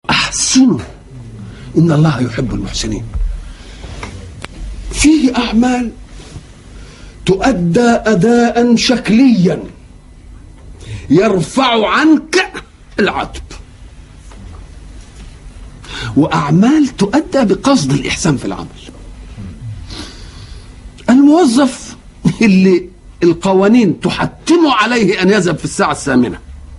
احسنوا ان الله يحب المحسنين فيه اعمال تؤدى اداء شكليا يرفع عنك العتب واعمال تؤدى بقصد الاحسان في العمل الموظف اللي القوانين تحتم عليه ان يذهب في الساعه الثامنه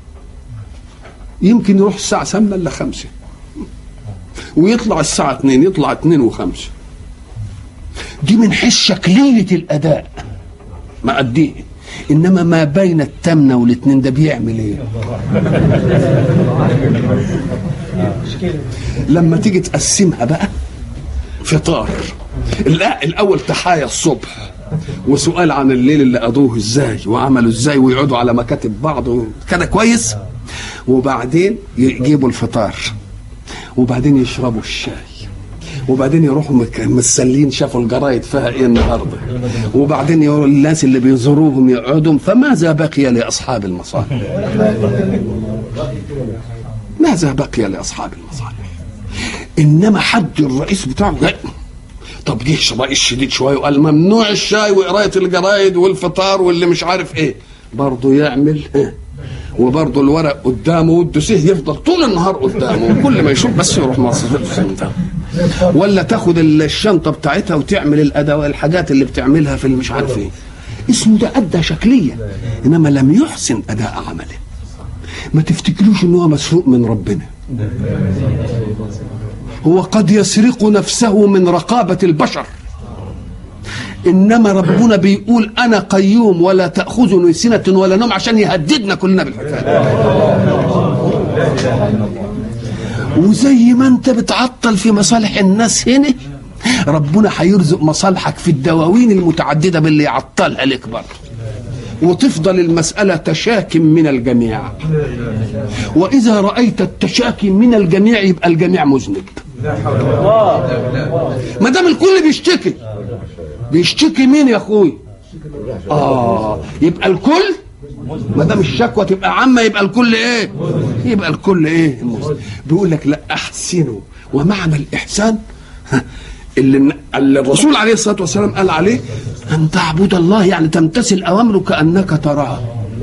يمكن يروح الساعه 8 الا 5 ويطلع الساعه 2 يطلع 2 و5 دي من حيث شكليه الاداء مأديه انما ما بين التامنه والاثنين ده بيعمل ايه لما تيجي تقسمها بقى فطار لا الاول تحايا الصبح وسؤال عن الليل اللي قضوه ازاي وعملوا ازاي ويقعدوا على مكاتب بعض كده كويس وبعدين يجيبوا الفطار وبعدين يشربوا الشاي وبعدين يروحوا مك- مسلين شافوا الجرايد فيها ايه النهارده وبعدين يقولوا الناس اللي بيزوروهم يقعدوا فماذا بقي لاصحاب المصالح ماذا بقي لاصحاب المصالح انما حد الرئيس بتاعه لا طب جه رئيس شديد شويه وقال ممنوع الشاي وقرايه الجرايد والفطار واللي مش عارف ايه برضه يعمل ها وبرضه الورق قدامه والدسيه يفضل طول النهار قدامه وكل ما يشوف بس يروح مصرف ده ولا تاخد الشنطه بتاعتها وتعمل الادوات الحاجات اللي بتعملها في المش عارف ايه اسمه ده ادى شكليا انما لم يحسن اداء عمله ما تفتكروش ان هو مسروق من ربنا هو قد يسرق نفسه من رقابه البشر انما ربنا بيقول انا قيوم ولا تاخذني سنه ولا نوم عشان يهددنا كلنا بالحكايه وزي ما انت بتعطل في مصالح الناس هنا ربنا هيرزق مصالحك في الدواوين المتعدده باللي يعطلها لك برضه وتفضل المسألة تشاكي من الجميع وإذا رأيت التشاكي من الجميع يبقى الجميع مذنب ما دام الكل بيشتكي بيشتكي مين يا اخوي اه يبقى الكل ما دام الشكوى تبقى عامه يبقى الكل ايه يبقى الكل ايه المسلم. بيقول لك لا احسنوا ومعنى الاحسان ها، اللي اللي الرسول عليه الصلاه والسلام قال عليه ان تعبد الله يعني تمتثل اوامره كانك تراه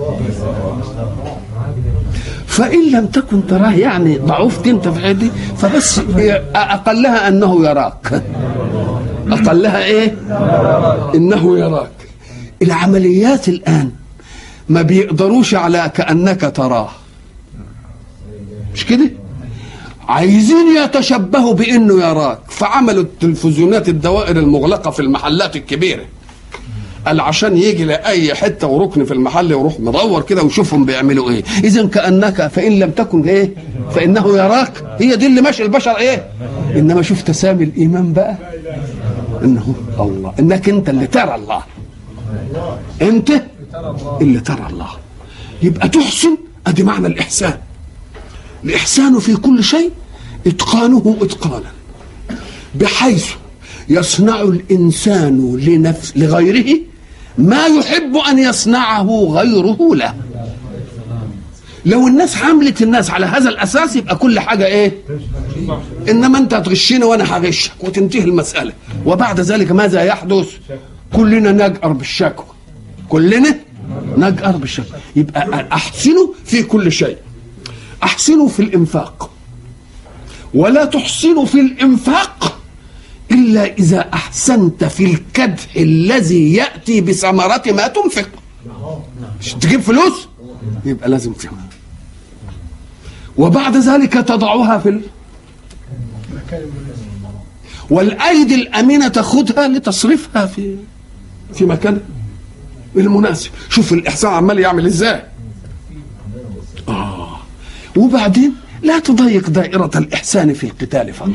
فان لم تكن تراه يعني ضعفت انت في حياتي فبس اقلها انه يراك اقلها ايه انه يراك العمليات الان ما بيقدروش على كانك تراه مش كده عايزين يتشبهوا بانه يراك فعملوا التلفزيونات الدوائر المغلقه في المحلات الكبيره قال عشان يجي لاي حته وركن في المحل يروح مدور كده ويشوفهم بيعملوا ايه اذا كانك فان لم تكن ايه فانه يراك هي دي اللي ماشي البشر ايه انما شوف تسامي الايمان بقى انه الله انك انت اللي ترى الله انت اللي ترى الله يبقى تحسن ادي معنى الاحسان الاحسان في كل شيء اتقانه اتقانا بحيث يصنع الانسان لنفس لغيره ما يحب ان يصنعه غيره له لو الناس حملت الناس على هذا الاساس يبقى كل حاجه ايه انما انت هتغشني وانا هغشك وتنتهي المساله وبعد ذلك ماذا يحدث كلنا نجأر بالشكوى كلنا نجأر بالشكوى يبقى احسنوا في كل شيء احسنوا في الانفاق ولا تحسنوا في الانفاق الا اذا احسنت في الكدح الذي ياتي بثمره ما تنفق مش تجيب فلوس يبقى لازم تفهم وبعد ذلك تضعها في ال... والايدي الامينه تاخذها لتصرفها في في مكانها المناسب شوف الاحسان عمال يعمل ازاي اه وبعدين لا تضيق دائره الاحسان في القتال فقط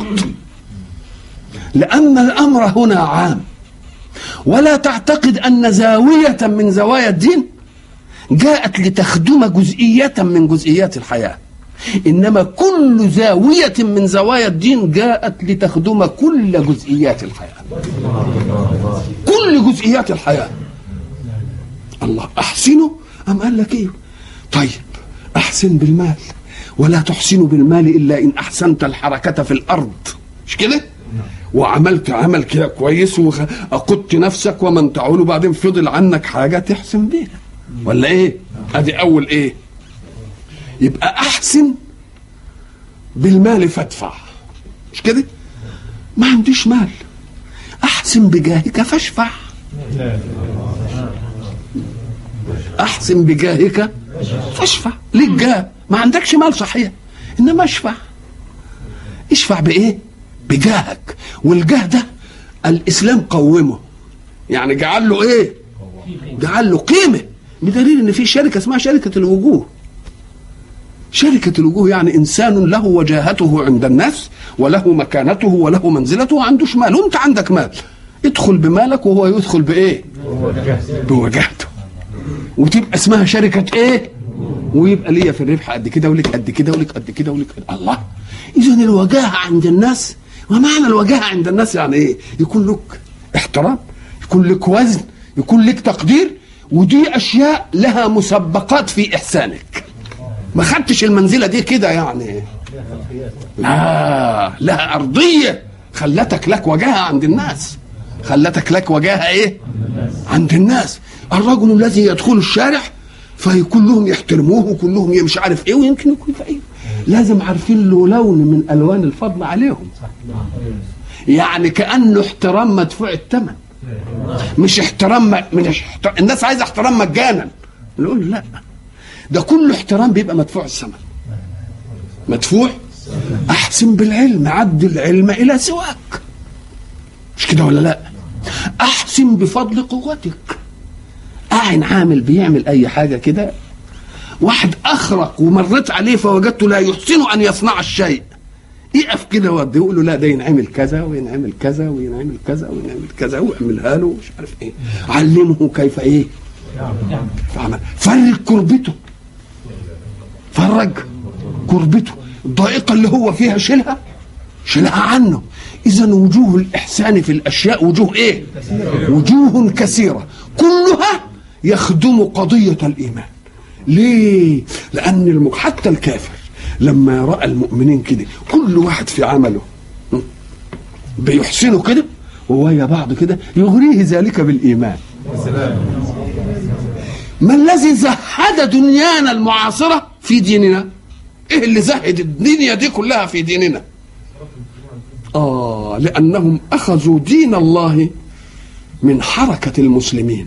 لان الامر هنا عام ولا تعتقد ان زاويه من زوايا الدين جاءت لتخدم جزئية من جزئيات الحياة إنما كل زاوية من زوايا الدين جاءت لتخدم كل جزئيات الحياة كل جزئيات الحياة الله أحسنوا أم قال لك إيه طيب أحسن بالمال ولا تحسن بالمال الا ان احسنت الحركه في الارض مش كده وعملت عمل كده كويس وقدت نفسك ومن تعول وبعدين فضل عنك حاجه تحسن بيها ولا ايه ادي اول ايه يبقى احسن بالمال فادفع مش كده ما عنديش مال احسن بجاهك فاشفع احسن بجاهك فاشفع ليك جاه ما عندكش مال صحيح انما اشفع اشفع بايه بجاهك والجاه ده الاسلام قومه يعني جعل له ايه جعل له قيمه بدليل ان في شركه اسمها شركه الوجوه شركة الوجوه يعني إنسان له وجاهته عند الناس وله مكانته وله منزلته وعنده مال وأنت عندك مال ادخل بمالك وهو يدخل بإيه بوجاهته وتبقى اسمها شركة إيه ويبقى ليا في الربح قد كده ولك قد كده ولك قد كده ولك قد الله إذا الوجاهة عند الناس ومعنى الوجاهة عند الناس يعني إيه يكون لك احترام يكون لك وزن يكون لك تقدير ودي أشياء لها مسبقات في إحسانك ما خدتش المنزله دي كده يعني لا لها ارضيه خلتك لك وجاهه عند الناس خلتك لك وجاهه ايه عند الناس الرجل الذي يدخل الشارع فكلهم يحترموه وكلهم مش عارف ايه ويمكن يكون فقير لازم عارفين له لون من الوان الفضل عليهم يعني كانه احترام مدفوع الثمن مش احترام من احترام الناس عايزه احترام مجانا نقول لا ده كله احترام بيبقى مدفوع الثمن مدفوع احسن بالعلم عد العلم الى سواك مش كده ولا لا احسن بفضل قوتك اعن عامل بيعمل اي حاجه كده واحد اخرق ومريت عليه فوجدته لا يحسن ان يصنع الشيء يقف كده ودي يقول له لا ده ينعمل كذا وينعمل كذا وينعمل كذا وينعمل كذا واعملها له مش عارف ايه علمه كيف ايه فعمل فرق كربته فرج كربته الضائقة اللي هو فيها شيلها شيلها عنه إذا وجوه الإحسان في الأشياء وجوه إيه؟ وجوه كثيرة كلها يخدم قضية الإيمان ليه؟ لأن المك... حتى الكافر لما رأى المؤمنين كده كل واحد في عمله بيحسنوا كده وويا بعض كده يغريه ذلك بالإيمان ما الذي زهد دنيانا المعاصرة في ديننا ايه اللي زهد الدنيا دي كلها في ديننا آه لأنهم أخذوا دين الله من حركة المسلمين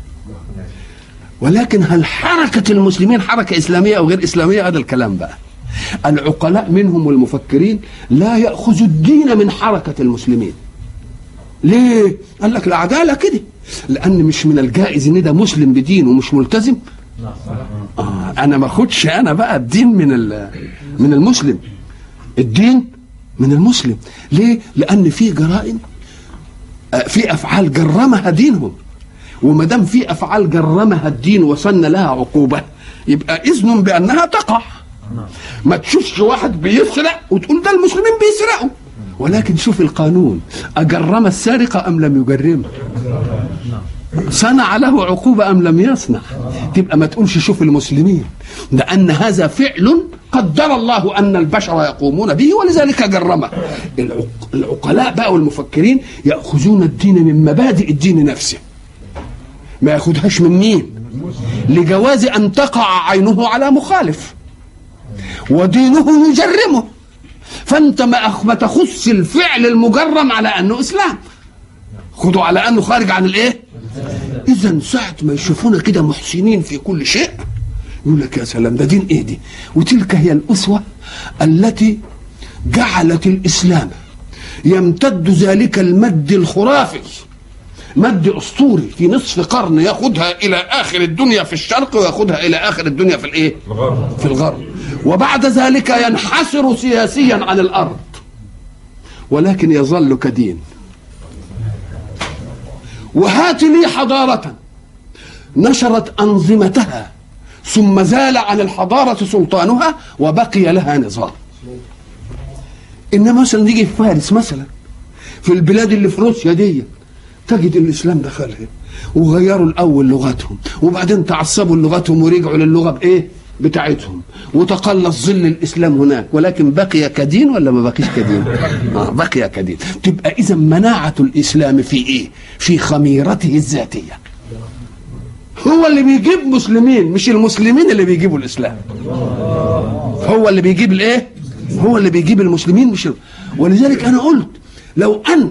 ولكن هل حركة المسلمين حركة إسلامية أو غير إسلامية هذا الكلام بقى العقلاء منهم والمفكرين لا يأخذوا الدين من حركة المسلمين ليه؟ قال لك العدالة كده لأن مش من الجائز إن ده مسلم بدين ومش ملتزم آه أنا ما أخدش أنا بقى الدين من من المسلم الدين من المسلم ليه؟ لأن في جرائم في أفعال جرمها دينهم وما دام في أفعال جرمها الدين وصلنا لها عقوبة يبقى إذن بأنها تقع ما تشوفش واحد بيسرق وتقول ده المسلمين بيسرقوا ولكن شوف القانون أجرم السارق أم لم يجرمه صنع له عقوبة أم لم يصنع تبقى ما تقولش شوف المسلمين لأن هذا فعل قدر الله أن البشر يقومون به ولذلك جرمه العقلاء بقى والمفكرين يأخذون الدين من مبادئ الدين نفسه ما ياخدهاش من مين لجواز أن تقع عينه على مخالف ودينه يجرمه فانت ما تخص الفعل المجرم على انه اسلام خدوا على انه خارج عن الايه اذا ساعه ما يشوفونا كده محسنين في كل شيء يقول لك يا سلام ده دين ايه دي وتلك هي الاسوه التي جعلت الاسلام يمتد ذلك المد الخرافي مد اسطوري في نصف قرن ياخدها الى اخر الدنيا في الشرق وياخدها الى اخر الدنيا في الايه الغرب في الغرب وبعد ذلك ينحسر سياسيا عن الارض ولكن يظل كدين وهات لي حضارة نشرت أنظمتها ثم زال عن الحضارة سلطانها وبقي لها نظام إنما مثلا نيجي في فارس مثلا في البلاد اللي في روسيا دي تجد الإسلام دخلها وغيروا الأول لغتهم وبعدين تعصبوا لغتهم ورجعوا للغة بإيه؟ بتاعتهم وتقلص ظل الاسلام هناك ولكن بقي كدين ولا ما بقيش كدين؟ آه بقي كدين تبقى اذا مناعه الاسلام في ايه؟ في خميرته الذاتيه هو اللي بيجيب مسلمين مش المسلمين اللي بيجيبوا الاسلام هو اللي بيجيب الايه هو اللي بيجيب المسلمين مش ال... ولذلك انا قلت لو ان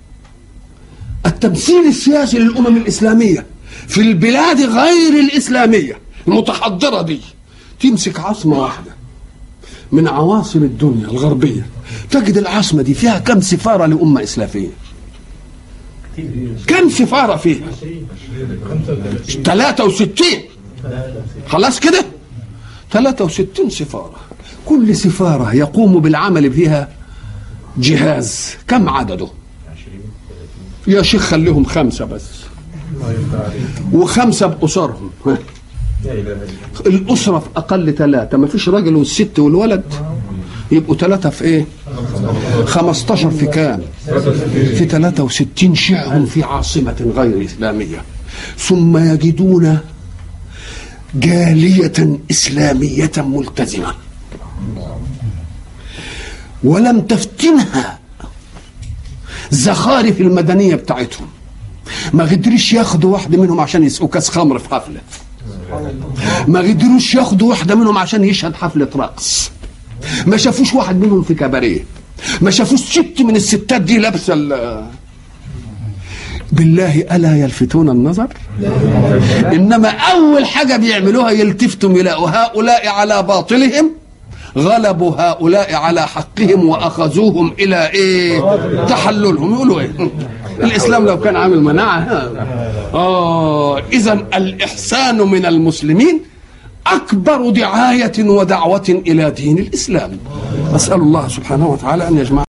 التمثيل السياسي للامم الاسلاميه في البلاد غير الاسلاميه المتحضره دي تمسك عاصمه واحده من عواصم الدنيا الغربيه تجد العاصمه دي فيها كم سفاره لامه اسلاميه كم سفاره فيها 63 خلاص كده 63 سفاره كل سفاره يقوم بالعمل فيها جهاز كم عدده يا شيخ خليهم خمسه بس وخمسه باسرهم الاسره في اقل ثلاثه ما فيش راجل والست والولد يبقوا ثلاثه في ايه 15 في كام في 63 شيعهم في عاصمه غير اسلاميه ثم يجدون جاليه اسلاميه ملتزمه ولم تفتنها زخارف المدنيه بتاعتهم ما قدرش ياخدوا واحده منهم عشان يسقوا كاس خمر في حفله ما قدروش ياخدوا واحده منهم عشان يشهد حفله رقص ما شافوش واحد منهم في كباريه ما شافوش ست من الستات دي لابسه بالله الا يلفتون النظر انما اول حاجه بيعملوها يلتفتوا يلاقوا هؤلاء على باطلهم غلبوا هؤلاء على حقهم واخذوهم الى ايه تحللهم يقولوا ايه الاسلام لو كان عامل مناعه اه اذا الاحسان من المسلمين اكبر دعايه ودعوه الى دين الاسلام اسال الله سبحانه وتعالى ان يجمع